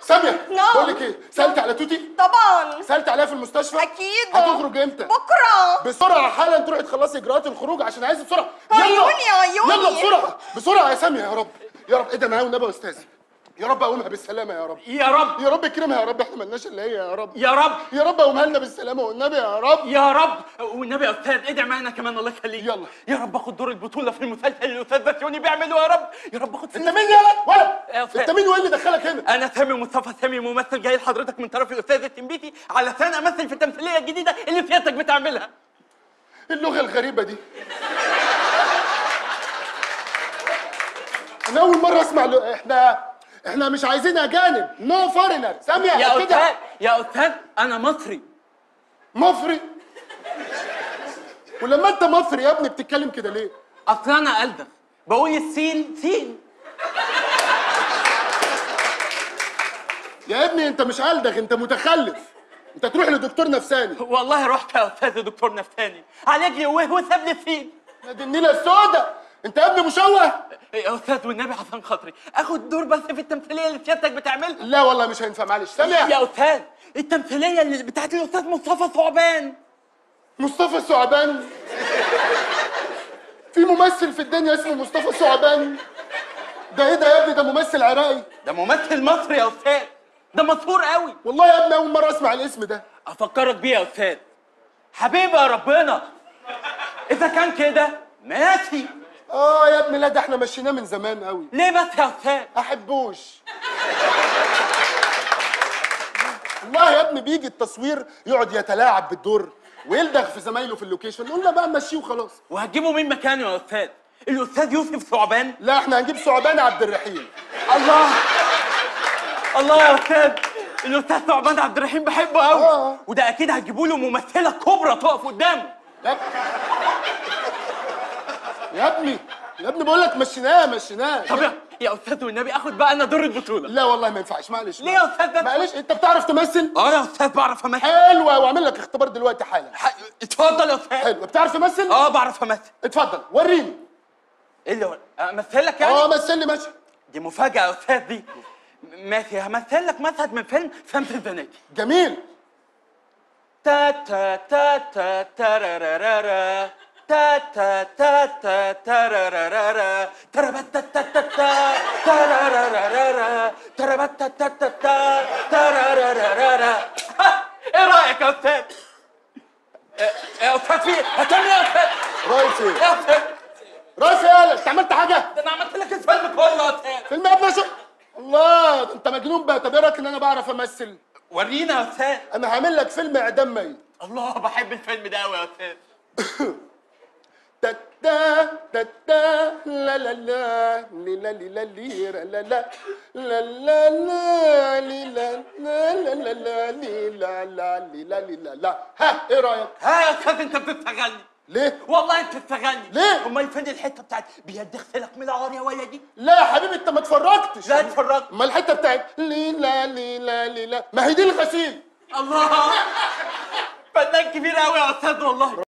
ساميه نعم. بقول لك ايه سالت على توتي طبعا سالت عليها في المستشفى اكيد هتخرج امتى بكره بسرعه حالا تروحي تخلصي اجراءات الخروج عشان عايز بسرعه يلا. عيوني، عيوني. يلا بسرعه بسرعه يا ساميه يا رب يا رب ايه ده معايا والنبي يا استاذ يا رب اقومها بالسلامه يا رب يا رب يا رب اكرمها يا رب احنا مالناش الا هي يا رب يا رب يا رب اقومها لنا بالسلامه والنبي يا رب يا رب والنبي يا استاذ ادعي معانا كمان الله يخليك يلا. يا رب اخد دور البطوله في المسلسل اللي الاستاذ بسيوني بيعمله يا رب يا رب اخد انت مين يا ولد يا أستاذ. انت مين وايه اللي دخلك هنا انا سامي مصطفى سامي ممثل جاي لحضرتك من طرف الاستاذ التنبيتي علشان امثل في التمثيليه الجديده اللي سيادتك بتعملها اللغه الغريبه دي انا اول مره اسمع له احنا احنا مش عايزين اجانب نو فورينر ساميه يا كده استاذ يا استاذ انا مصري مصري ولما انت مصري يا ابني بتتكلم كده ليه اصل انا قلدغ بقول السين سين يا ابني انت مش قلدغ انت متخلف انت تروح لدكتور نفساني والله رحت يا استاذ دكتور نفساني عالج لي وهو ساب لي السين يا دي النيله السوداء انت يا ابني مشوه يا استاذ والنبي عشان خاطري اخد دور بس في التمثيليه اللي سيادتك بتعملها لا والله مش هينفع معلش سامع يا استاذ التمثيليه اللي بتاعت الاستاذ مصطفى ثعبان مصطفى ثعبان في ممثل في الدنيا اسمه مصطفى ثعبان ده ايه ده يا ابني ده ممثل عراقي ده ممثل مصري يا استاذ ده مشهور قوي والله يا ابني اول مره اسمع الاسم ده افكرك بيه يا استاذ حبيبي يا ربنا اذا كان كده ماشي اه يا ابني لا ده احنا مشيناه من زمان قوي ليه بس يا استاذ احبوش والله يا ابني بيجي التصوير يقعد يتلاعب بالدور ويلدغ في زمايله في اللوكيشن قلنا بقى مشيه وخلاص وهتجيبه مين مكانه يا استاذ الاستاذ يوسف ثعبان لا احنا هنجيب ثعبان عبد الرحيم الله الله يا استاذ الاستاذ ثعبان عبد الرحيم بحبه قوي آه. وده اكيد هتجيبوا له ممثله كبرى تقف قدامه يا يا ابني يا ابني بقول لك مشيناه مشيناه طب يا- يا استاذ والنبي اخد بقى انا دور البطوله لا والله ما ينفعش معلش ليه يا أستاذ ده؟ معلش انت بتعرف تمثل اه يا استاذ بعرف امثل حلوه واعمل لك اختبار دلوقتي حالا ح- اتفضل يا استاذ حلو بتعرف تمثل اه بعرف امثل اتفضل وريني ايه اللي هو امثلك يعني اه مثل لي ماشي دي مفاجاه يا استاذ دي م- ماشي همثل لك مشهد من فيلم شمس الزناتي جميل تا تا تا تا تارارارارا تا تا تا تا تارارارارا تربت تا تا تا تا تارارارارا تربت تا تا تا تا تارارارارا ها، ايه رايك يا استاذ؟ إيه- يا استاذ في هتعمل ايه يا استاذ؟ رايس ايه يا استاذ رايس ايه انت عملت حاجه ده انا عملت لك الفيلم كله يا استاذ فيلم يا ابني شو الله ده انت مجنون بقى طب ايه رايك ان انا بعرف امثل ورينا يا استاذ انا هعمل لك فيلم اعدام ميت الله بحب الفيلم ده قوي يا استاذ تتا تتا لا لا لا لي لا لي لا لي را لا لا لا لا لا لي لا لا لا لا لا لي لا لا لي لا لي لا لا ها ايه رايك ها يا استاذ انت بتستغلني ليه والله انت بتستغلني ليه؟ امال فين الحته بتاعت بيد اغسلك من العار يا ولدي لا يا حبيبي انت ما اتفرجتش لا اتفرجت ما الحته بتاعت لي لا لي لا لي لا ما هي دي الغسيل الله فنان كبير قوي يا استاذ والله